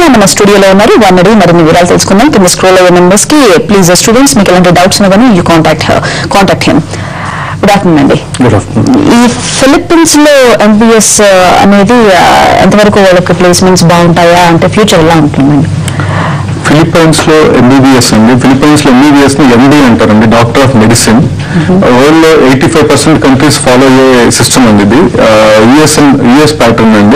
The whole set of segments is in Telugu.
కృష్ణ మన స్టూడియోలో ఉన్నారు వన్ అడిగి మరిన్ని వివరాలు తెలుసుకుందాం కింద స్క్రోల్ అయ్యే నెంబర్స్ కి ప్లీజ్ స్టూడెంట్స్ మీకు ఎలాంటి డౌట్స్ ఉన్నా కానీ you contact contact him good afternoon అండి గుడ్ ఆఫ్టర్నూన్ ఈ ఫిలిప్పీన్స్ లో ఎంబీఎస్ అనేది ఆ, ఎంతవరకు వాళ్ళకి ప్లేస్మెంట్స్ బాగుంటాయా అంటే ఫ్యూచర్ ఎలా ఉంటుందండి ఫిలిప్పైన్స్ లో ఎంబీబీఎస్ అండి ఫిలిప్పైన్స్ లో ఎంబీబీఎస్ ని ఎండి అంటారండి డాక్టర్ ఆఫ్ మెడిసిన్ వరల్డ్ లో eighty five percent countries follow అయ్యే సిస్టమ్ అండి ఇది యుఎస్ యుఎస్ ప్యాటర్న్ అండి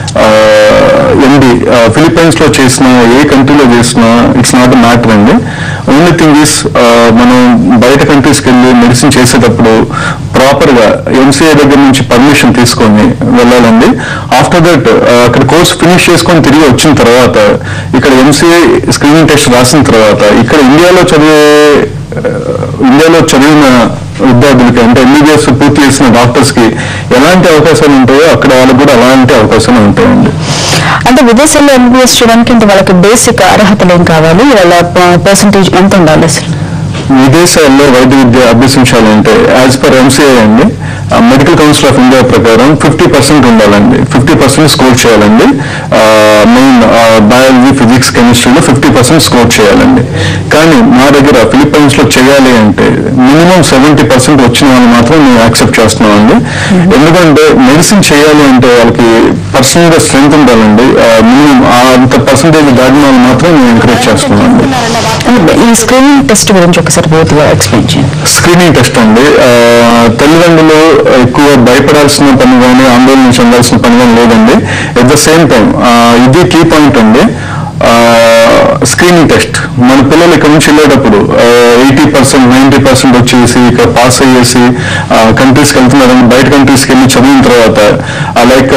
ఎండి ఫిలిప్పైన్స్ లో చేసిన ఏ కంట్రీలో చేసినా ఇట్స్ నాట్ మ్యాటర్ అండి ఓన్లీ థింగ్ ఈస్ మనం బయట కంట్రీస్కి వెళ్ళి మెడిసిన్ చేసేటప్పుడు ప్రాపర్ గా ఎంసీఏ దగ్గర నుంచి పర్మిషన్ తీసుకొని వెళ్ళాలండి ఆఫ్టర్ దట్ అక్కడ కోర్స్ ఫినిష్ చేసుకొని తిరిగి వచ్చిన తర్వాత ఇక్కడ ఎంసీఏ స్క్రీనింగ్ టెస్ట్ రాసిన తర్వాత ఇక్కడ ఇండియాలో చదివే ఆ, ఇండియాలో చదివిన విద్యార్థులకి అంటే ఎంబీబీఎస్ పూర్తి చేసిన డాక్టర్స్ కి ఎలాంటి అవకాశాలు ఉంటాయో అక్కడ వాళ్ళకి కూడా అలాంటి అవకాశాలు ఉంటాయండి అంటే విదేశాల్లో ఎంబీఎస్ చేయడానికి ఇంత వాళ్ళకి బేసిక్ అర్హతలు ఏం కావాలి వాళ్ళ పర్సంటేజ్ ఎంత ఉండాలి అసలు విదేశాల్లో వైద్య విద్య అభ్యసించాలంటే యాజ్ పర్ ఎంసీఐ అండి మెడికల్ కౌన్సిల్ ఆఫ్ ఇండియా ప్రకారం ఫిఫ్టీ పర్సెంట్ ఉండాలండి ఫిఫ్టీ పర్సెంట్ స్కోర్ చేయాలండి మెయిన్ బయాలజీ ఫిజిక్స్ కెమిస్ట్రీలో ఫిఫ్టీ పర్సెంట్ స్కోర్ చేయాలండి కానీ మా దగ్గర ఫిలిప్పైన్స్ లో చేయాలి అంటే మినిమం సెవెంటీ పర్సెంట్ వచ్చిన వాళ్ళు మాత్రం మేము యాక్సెప్ట్ చేస్తున్నాం అండి ఎందుకంటే మెడిసిన్ చేయాలి అంటే వాళ్ళకి పర్సనల్ గా స్ట్రెంగ్త్ ఉండాలండి మినిమం అంత పర్సంటేజ్ దాటిన వాళ్ళు మాత్రం మేము ఎంకరేజ్ చేస్తున్నాం అండి ఈ స్క్రీనింగ్ టెస్ట్ గురించి ఒకసారి పూర్తిగా ఎక్స్ప్లెయిన్ చేయండి స్క్రీనింగ్ టెస్ట్ అండి ఆ, తల్లిదండ్రులు ఎక్కువ భయపడాల్సిన పని కానీ ఆందోళన చెందాల్సిన పని కానీ లేదండి ఎట్ ద సేమ్ టైం ఇది కీ పాయింట్ అండి స్క్రీనింగ్ టెస్ట్ మన పిల్లలు ఇక్కడ నుంచి వెళ్ళేటప్పుడు ఎయిటీ పర్సెంట్ నైంటీ పర్సెంట్ వచ్చేసి ఇక్కడ పాస్ అయ్యేసి కంట్రీస్కి వెళ్తున్నారని బయట కంట్రీస్కి వెళ్ళి చదివిన తర్వాత లైక్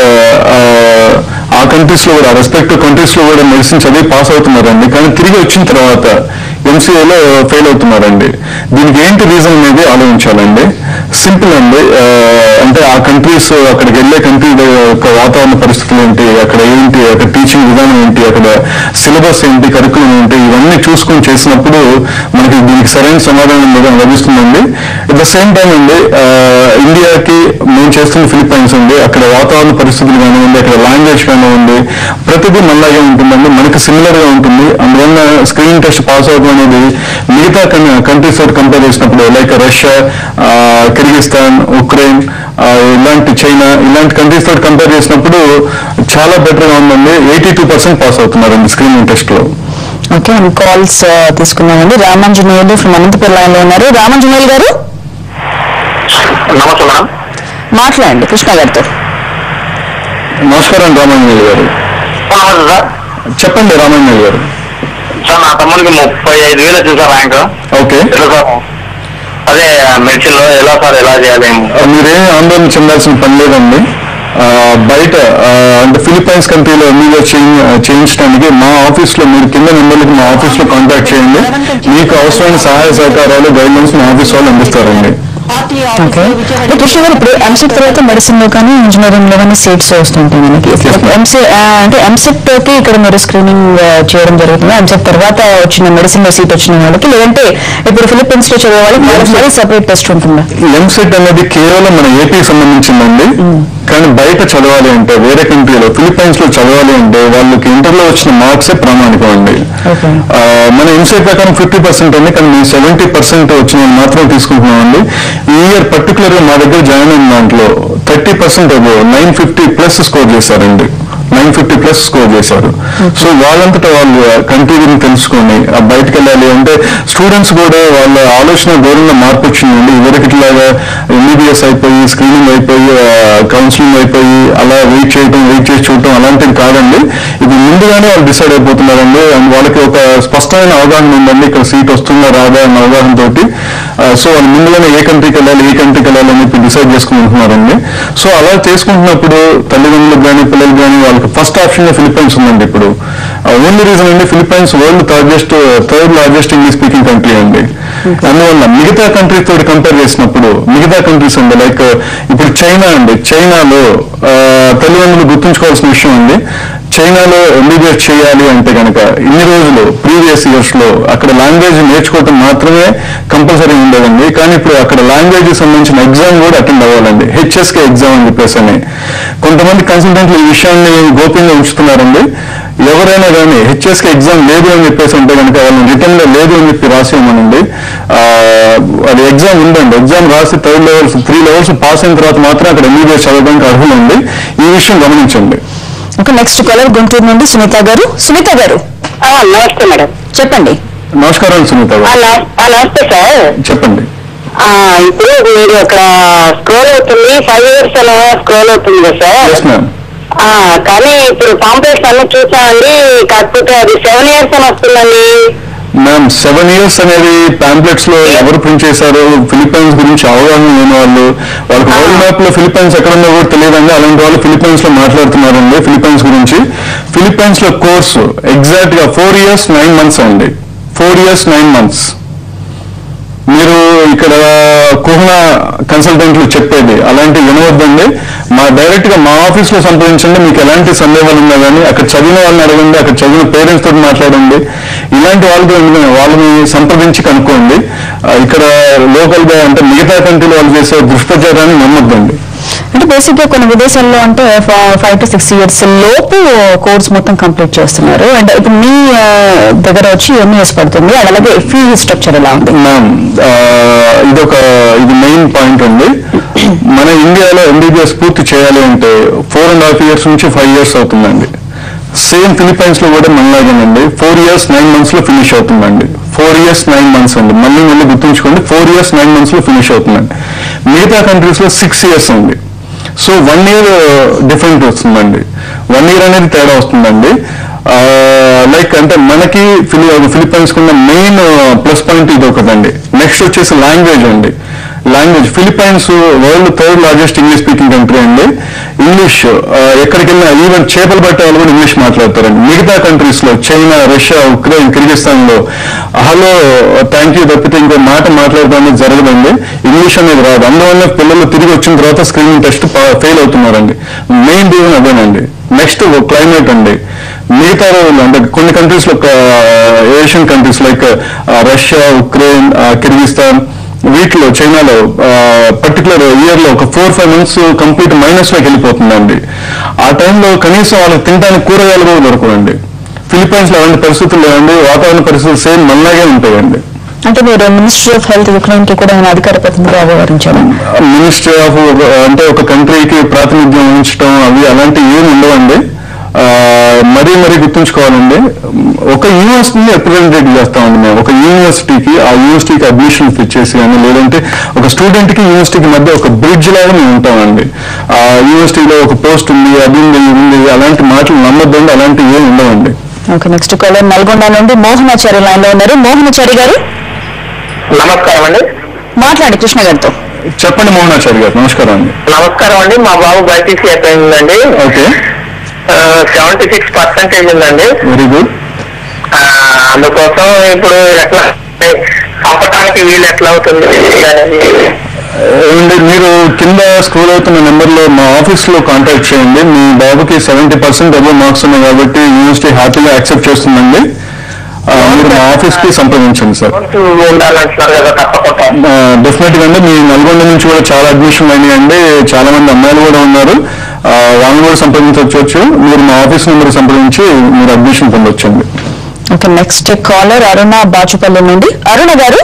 ఆ కంట్రీస్ లో కూడా రెస్పెక్టివ్ కంట్రీస్ లో కూడా మెడిసిన్ చదివి పాస్ అవుతున్నారండి కానీ తిరిగి వచ్చిన తర్వాత ఎంసీఏలో ఫెయిల్ అవుతున్నారండి దీనికి ఏంటి రీజన్ అనేది ఆలోచించాలండి సింపుల్ అండి ఆ, అంటే ఆ కంట్రీస్ అక్కడికి వెళ్ళే కంట్రీ యొక్క వాతావరణ పరిస్థితులు ఏంటి అక్కడ ఏంటి అక్కడ టీచింగ్ విధానం ఏంటి అక్కడ సిలబస్ ఏంటి కరికులం ఏంటి ఇవన్నీ చూసుకొని చేసినప్పుడు మనకి దీనికి సరైన సమాధానం లభి- లభిస్తుందండి అట్ ద సేమ్ టైం అండి ఆ, ఇండియాకి మేము చేస్తున్న ఫిలిప్పైన్స్ అండి అక్కడ వాతావరణ పరిస్థితులు కానివ్వండి అక్కడ లాంగ్వేజ్ కానివ్వండి ప్రతిదీ మళ్ళాగే ఉంటుందండి మనకి సిమిలర్ గా ఉంటుంది అందువల్ల స్క్రీనింగ్ టెస్ట్ పాస్ అవడం అనేది మిగతా కంట్రీస్ తోటి కంపేర్ చేసినప్పుడు లైక్ రష్యా ఆ, కిర్గిస్తాన్ ఉక్రెయిన్ ఆ, ఇలాంటి చైనా ఇలాంటి కంట్రీస్ తోటి కంపేర్ చేసినప్పుడు చాలా బెటర్ గా ఉందండి ఎయిటీ టూ పర్సెంట్ పాస్ అవుతున్నారండి స్క్రీనింగ్ టెస్ట్ లో ఓకే అండ్ కాల్స్ తీసుకున్నామండి రామాంజనేయులు ఫ్రమ్ అనంతపురం లైన్ లో ఉన్నారు రామాంజనేయులు గారు నమస్తే మేడం మాట్లాడండి కృష్ణ గారితో నమస్కారం రామాంజనేయులు గారు నమస్తే సార్ చెప్పండి రామాంజనేయులు గారు సార్ నా తమ్ముడికి ముప్పై ఐదు వేలు వచ్చింది సార్ ర్యాంక్ ఓకే ఎలా సార్ అదే మెడిసిన్ లో ఎలా సార్ ఎలా చేయాలి ఆ, మీరేం ఆందోళన చెందాల్సిన పని లేదండి ఆ, బయట ఆ, అంటే ఫిలిప్పైన్స్ కంట్రీలో మీరు చేయించడానికి మా ఆఫీస్ లో మీరు కింద నెంబర్లకి మా ఆఫీస్ లో కాంటాక్ట్ చేయండి మీకు అవసరమైన సహాయ సహకారాలు గైడ్లైన్స్ మా ఆఫీస్ వాళ్ళు అందిస్తారండి ఓకే అంటే కృష్ణ గారు ఇప్పుడు ఎంసెట్ తర్వాత మెడిసిన్ లో కానీ ఇంజనీరింగ్ లో కానీ సీట్స్ వస్తుంటాయి మనకి ఎంసీ అంటే ఎంసెట్ తోటి ఇక్కడ మీరు స్క్రీనింగ్ చేయడం జరుగుతుంది ఎంసెట్ తర్వాత వచ్చిన మెడిసిన్ లో సీట్ వచ్చిన వాళ్ళకి లేదంటే ఇప్పుడు ఫిలిప్పీన్స్ లో చదివే వాళ్ళకి వాళ్ళకి మరీ సెపరేట్ టెస్ట్ ఉంటుందా ఎంసెట్ అనేది కేవలం మన ఏపీకి సంబంధించిందండి కానీ బయట చదవాలి అంటే వేరే కంట్రీలో ఫిలిప్పైన్స్ లో చదవాలి అంటే వాళ్ళకి ఇంటర్లో వచ్చిన మార్క్సే ప్రామాణికం అండి Okay. ఆ, మన ఎంసెట్ ప్రకారం ఫిఫ్టీ పర్సెంట్ అండి కానీ మేము సెవెంటీ పర్సెంట్ వచ్చిన వాళ్ళు మాత్రం తీసుకుంటున్నామండి ఈ ఇయర్ పర్టికులర్ గా మా దగ్గర జాయిన్ అయిన దాంట్లో thirty percent nine fifty plus score చేశారండి నైన్ ఫిఫ్టీ ప్లస్ స్కోర్ చేశారు సో వాళ్ళంతటా వాళ్ళు కంట్రీ గురించి తెలుసుకొని ఆ బయటకు వెళ్ళాలి అంటే స్టూడెంట్స్ కూడా వాళ్ళ ఆలోచన ధోరణిలో మార్పు వచ్చిందండి ఇవరికి ఇట్లాగా ఎంబీబీఎస్ అయిపోయి స్క్రీనింగ్ అయిపోయి కౌన్సిలింగ్ అయిపోయి అలా వెయిట్ చేయడం వెయిట్ చేసి చూడటం అలాంటిది కాదండి ఇది ముందుగానే వాళ్ళు డిసైడ్ అయిపోతున్నారండి అండ్ వాళ్ళకి ఒక స్పష్టమైన అవగాహన ఉందండి ఇక్కడ సీట్ వస్తుందా రాదా అన్న అవగాహన తోటి సో వాళ్ళు ముందుగానే ఏ కంట్రీకి వెళ్ళాలి ఏ కంట్రీకి వెళ్ళాలి అని చెప్పి డిసైడ్ చేసుకుంటున్నారండి సో అలా చేసుకుంటున్నప్పుడు తల్లిదండ్రులకు కానీ పిల్లలకు కానీ వాళ్ళకి ఫస్ట్ ఆప్షన్ ఫిలిప్పైన్స్ ఉందండి ఇప్పుడు ఓన్లీ రీజన్ అండి Philippines world thirdest third largest English speaking country అండి అందువల్ల మిగతా కంట్రీస్ తోటి కంపేర్ చేసినప్పుడు మిగతా కంట్రీస్ అండి లైక్ ఇప్పుడు చైనా అండి చైనాలో ఆ, తల్లిదండ్రులు గుర్తుంచుకోవాల్సిన విషయం అండి చైనాలో ఎంబీబీఎస్ చేయాలి అంటే కనుక ఇన్ని రోజులు ప్రీవియస్ ఇయర్స్ లో అక్కడ లాంగ్వేజ్ నేర్చుకోవటం మాత్రమే కంపల్సరీ ఉండేదండి కానీ ఇప్పుడు అక్కడ లాంగ్వేజ్ సంబంధించిన ఎగ్జామ్ కూడా అటెండ్ అవ్వాలండి హెచ్ఎస్కే ఎగ్జామ్ అని చెప్పేసి అని కొంతమంది కన్సల్టెంట్లు ఈ విషయాన్ని గోప్యంగా ఉంచుతున్నారండి ఎవరైనా కానీ హెచ్ఎస్కి ఎగ్జామ్ లేదు అని చెప్పేసి ఉంటే కనుక వాళ్ళని రిటర్న్ లో లేదు అని చెప్పి రాసేయమనండి ఆ, అది ఎగ్జామ్ ఉందండి ఎగ్జామ్ రాసి third levels three levels pass అయిన తర్వాత మాత్రం అక్కడ ఎంబీబీఎస్ చదవడానికి అర్హులు ఉంది ఈ విషయం గమనించండి ఓకే నెక్స్ట్ కాలర్ గుంటూరు నుండి సునీత గారు సునీత గారు ఆ, నమస్తే మేడం చెప్పండి నమస్కారం సునీత ఆ, గారు నమ- ఆ, నమస్తే సార్ చెప్పండి ఆ, ఇప్పుడు మీరు అక్కడ స్క్రోల్ అవుతుంది ఫైవ్ ఇయర్స్ అలా స్క్రోల్ అవుతుంది కదా ఎస్ సార్ మ్యామ్ ఆ, కానీ ఇప్పుడు కాంప్లెక్స్ అన్ని చూసామండి కాకపోతే అది సెవెన్ ఇయర్స్ అని వస్తుందండి మ్యామ్ సెవెన్ ఇయర్స్ అనేది పాంప్లెట్స్ లో ఎవరు ప్రింట్ చేశారు ఫిలిప్పైన్స్ గురించి అవగాహన లేని వాళ్ళు వాళ్ళకి వరల్డ్ మ్యాప్ లో ఫిలిప్పైన్స్ ఎక్కడ ఉందో కూడా తెలియదండి అలాంటి వాళ్ళు ఫిలిప్పైన్స్ లో మాట్లాడుతున్నారండి ఫిలిప్పైన్స్ గురించి ఫిలిప్పైన్స్ లో కోర్సు ఎగ్జాక్ట్ గా ఫోర్ ఇయర్స్ నైన్ మంత్స్ అండి ఫోర్ ఇయర్స్ నైన్ మంత్స్ మీరు ఇక్కడ కుహన కన్సల్టెంట్లు చెప్పేది అలాంటి వినవద్దండి మా డైరెక్ట్ గా మా ఆఫీస్ లో సంప్రదించండి మీకు ఎలాంటి సందేహాలు ఉన్నా కానీ అక్కడ చదివిన వాళ్ళని అడగండి అక్కడ చదివిన పేరెంట్స్ తోటి మాట్లాడండి ఇలాంటి వాళ్ళతో ఎందుకంటే వాళ్ళని సంప్రదించి కనుక్కోండి ఆ, ఇక్కడ లోకల్ గా అంటే మిగతా కంట్రీలో వాళ్ళు చేసే దుష్ప్రచారాన్ని నమ్మొద్దండి అంటే బేసిక్ గా కొన్ని విదేశాల్లో అంటే ఫైవ్ టు సిక్స్ ఇయర్స్ లోపు కోర్స్ మొత్తం కంప్లీట్ చేస్తున్నారు అండ్ ఇప్పుడు మీ ఆ, దగ్గర వచ్చి ఎన్ని ఇయర్స్ పడుతుంది అండ్ అలాగే ఫీ స్ట్రక్చర్ ఎలా ఉంది మ్యామ్ ఆ, ఇదొక ఇది మెయిన్ పాయింట్ అండి మన ఇండియాలో ఎంబీబీఎస్ పూర్తి చేయాలి అంటే ఫోర్ అండ్ హాఫ్ ఇయర్స్ నుంచి ఫైవ్ ఇయర్స్ అవుతుందండి సేమ్ ఫిలిప్పైన్స్ లో కూడా మనలాగేనండి ఫోర్ ఇయర్స్ నైన్ మంత్స్ లో ఫినిష్ అవుతుందండి ఫోర్ ఇయర్స్ నైన్ మంత్స్ అండి మళ్ళీ మళ్ళీ గుర్తుంచుకోండి ఫోర్ ఇయర్స్ నైన్ మంత్స్ లో ఫినిష్ అవుతుందండి మిగతా కంట్రీస్ లో సిక్స్ ఇయర్స్ ఉంది సో వన్ ఇయర్ డిఫరెంట్ వస్తుందండి వన్ ఇయర్ అనేది తేడా వస్తుందండి లైక్ అంటే మనకి ఫిలి ఫిలిప్పైన్స్ కున్న మెయిన్ ప్లస్ పాయింట్ ఇది ఒకటండి నెక్స్ట్ వచ్చేసి లాంగ్వేజ్ అండి language Philippines world third largest English speaking country అండి ఇంగ్లీష్ ఎక్కడికి వెళ్ళినా ఈవెన్ చేపలు పట్టే వాళ్ళు కూడా ఇంగ్లీష్ మాట్లాడతారండి మిగతా కంట్రీస్ లో చైనా రష్యా ఉక్రెయిన్ కిర్గిస్తాన్ లో హలో థ్యాంక్ యూ తప్పితే ఇంకో మాట మాట్లాడడం అనేది జరగదండి ఇంగ్లీష్ అనేది రాదు అందువల్ల పిల్లలు తిరిగి వచ్చిన తర్వాత స్క్రీనింగ్ టెస్ట్ ఫెయిల్ అవుతున్నారండి మెయిన్ రీజన్ అదేనండి నెక్స్ట్ క్లైమేట్ అండి మిగతా రోజులు అంటే కొన్ని కంట్రీస్ లో Asian countries like Russia Ukraine Kyrgyzstan వీటిలో చైనాలో పర్టికులర్ ఇయర్ లో ఒక four five months complete minus లోకి వెళ్ళిపోతుందండి ఆ టైంలో కనీసం వాళ్ళకి తినడానికి కూరగాయలు కూడా దొరకవండి ఫిలిప్పైన్స్ లో అలాంటి పరిస్థితులు లేవండి వాతావరణ పరిస్థితులు సేమ్ మనలాగే ఉంటాయండి అంటే మీరు మినిస్ట్రీ ఆఫ్ హెల్త్ యుక్రెయిన్ కి కూడా ఆయన అధికార ప్రతినిధిగా వ్యవహరించారు మినిస్ట్రీ ఆఫ్ అంటే ఒక కంట్రీకి ప్రాతినిధ్యం వహించడం అవి అలాంటివి ఏమి ఉండవండి ఆ, మరీ మరీ గుర్తుంచుకోవాలండి ఒక యూనివర్సిటీని రిప్రజెంటేట్ చేస్తామండి మేము ఒక యూనివర్సిటీకి ఆ యూనివర్సిటీకి అడ్మిషన్ ఇచ్చేసి కానీ లేదంటే ఒక స్టూడెంట్ కి యూనివర్సిటీకి మధ్య ఒక బ్రిడ్జ్ లాగా మేము ఉంటామండి ఆ యూనివర్సిటీలో ఒక పోస్ట్ ఉంది అది ఉంది ఇది ఉంది అలాంటి మాటలు నమ్మొద్దండి అలాంటివి ఏమి ఉండవండి ఓకే నెక్స్ట్ కాలర్ నల్గొండ నుండి మోహనాచారి లైన్ లో ఉన్నారు మోహనాచారి గారు నమస్కారం అండి మాట్లాడి కృష్ణ గారితో చెప్పండి మోహనాచారి గారు నమస్కారం అండి నమస్కారం అండి మా బాబు బైపీసీ అయిపోయిందండి ఓకే సెవెంటీ సిక్స్ పర్సెంటేజ్ ఉందండి వెరీ గుడ్ ఆ, అందుకోసం ఇప్పుడు ఎట్లా పంపడానికి వీలు ఎట్లా అవుతుంది అనేది ఏమండి మీరు కింద స్క్రోల్ అవుతున్న నెంబర్లో మా ఆఫీస్లో కాంటాక్ట్ చేయండి మీ బాబుకి సెవెంటీ పర్సెంట్ అబో మార్క్స్ ఉన్నాయి కాబట్టి యూనివర్సిటీ హ్యాపీగా యాక్సెప్ట్ చేస్తుందండి ఆ, మీరు మా ఆఫీస్కి సంప్రదించండి సార్ ఉండాలంటున్నారు కదా తప్పకుండా డెఫినెట్ గా అండి మీ నల్గొండ నుంచి కూడా చాలా అడ్మిషన్లు అయినాయండి చాలా మంది అమ్మాయిలు కూడా ఉన్నారు ఆ, వాళ్ళని కూడా సంప్రదించవచ్చు మీరు మా ఆఫీస్ నెంబర్ సంప్రదించి మీరు అడ్మిషన్ పొందొచ్చండి okay next caller Aruna Bachupally నుండి అరుణ గారు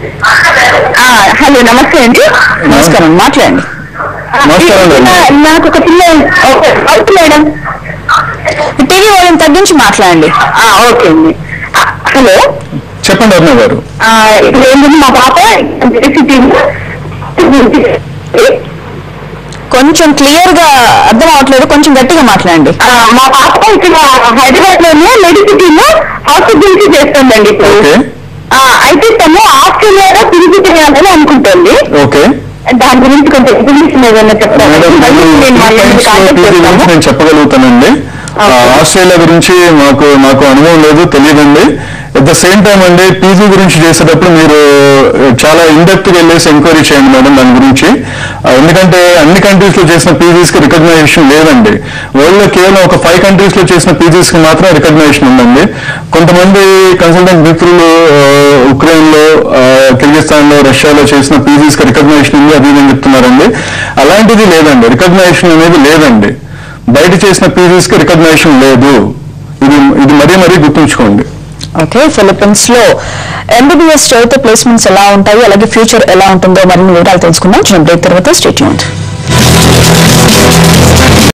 హలో నమస్తే అండి నమస్కారం మాట్లాడండి నమస్కారం అండి నాకు ఒక పిల్ల ఓకే మేడం టీవీ వాళ్ళని తగ్గించి మాట్లాడండి ఓకే అండి ఆ, హలో చెప్పండి అరుణ గారు ఆ, ఇప్పుడు ఏంటంటే మా పాప కొంచెం క్లియర్ గా అర్థం అవట్లేదు కొంచెం గట్టిగా మాట్లాడండి ఆ, మా పాప ఇక్కడ హైదరాబాద్ లోనే మెడిసిటీలో హాస్పిటల్స్ చేస్తుందండి ఇప్పుడు ఓకే ఆ, అయితే తను ఆస్ట్రేలియాలో తిరిగి చేయాలని అనుకుంటుంది ఓకే దాని గురించి కొంచెం ఇన్ఫర్మేషన్ ఏదైనా చెప్తాను మేడం మళ్ళీ నేను వాళ్ళని ఫిలిప్పైన్స్ కాంటాక్ట్ పీజీ చేస్తాను గురించి నేను చెప్పగలుగుతానండి ఆ, ఆస్ట్రేలియా గురించి మాకు నాకు అనుభవం లేదు తెలియదండి అట్ ద సేమ్ టైం అండి పీజీ గురించి చేసేటప్పుడు మీరు చాలా ఇండెప్త్ గా వెళ్ళేసి ఎంక్వైరీ చేయండి మేడం దాని గురించి ఆ, ఎందుకంటే అన్ని కంట్రీస్ లో చేసిన పీజీస్ కి రికగ్నైజేషన్ లేదండి వరల్డ్ లో కేవలం ఒక ఫైవ్ కంట్రీస్ లో చేసిన పీజీస్ కి మాత్రం రికగ్నైజేషన్ ఉందండి కొంతమంది కన్సల్టెంట్ మిత్రులు ఆ, ఉక్రెయిన్ లో ఆ, కిర్గిస్తాన్ లో రష్యాలో చేసిన పీజీస్ కి రికగ్నైజేషన్ ఉంది అది ఇది అని చెప్తున్నారండి అలాంటిది లేదండి రికగ్నైజేషన్ అనేది లేదండి బయట చేసిన పీజీస్ కి రికగ్నైజేషన్ లేదు ఇది ఇది మరీ మరీ గుర్తుంచుకోండి ఓకే ఫిలిప్పీన్స్ లో ఎంబీబీఎస్ చదివితే ప్లేస్మెంట్స్ ఎలా ఉంటాయి అలాగే ఫ్యూచర్ ఎలా ఉంటుందో మరిన్ని వివరాలు తెలుసుకుందాం చిన్న బ్రేక్ తర్వాత స్టేట్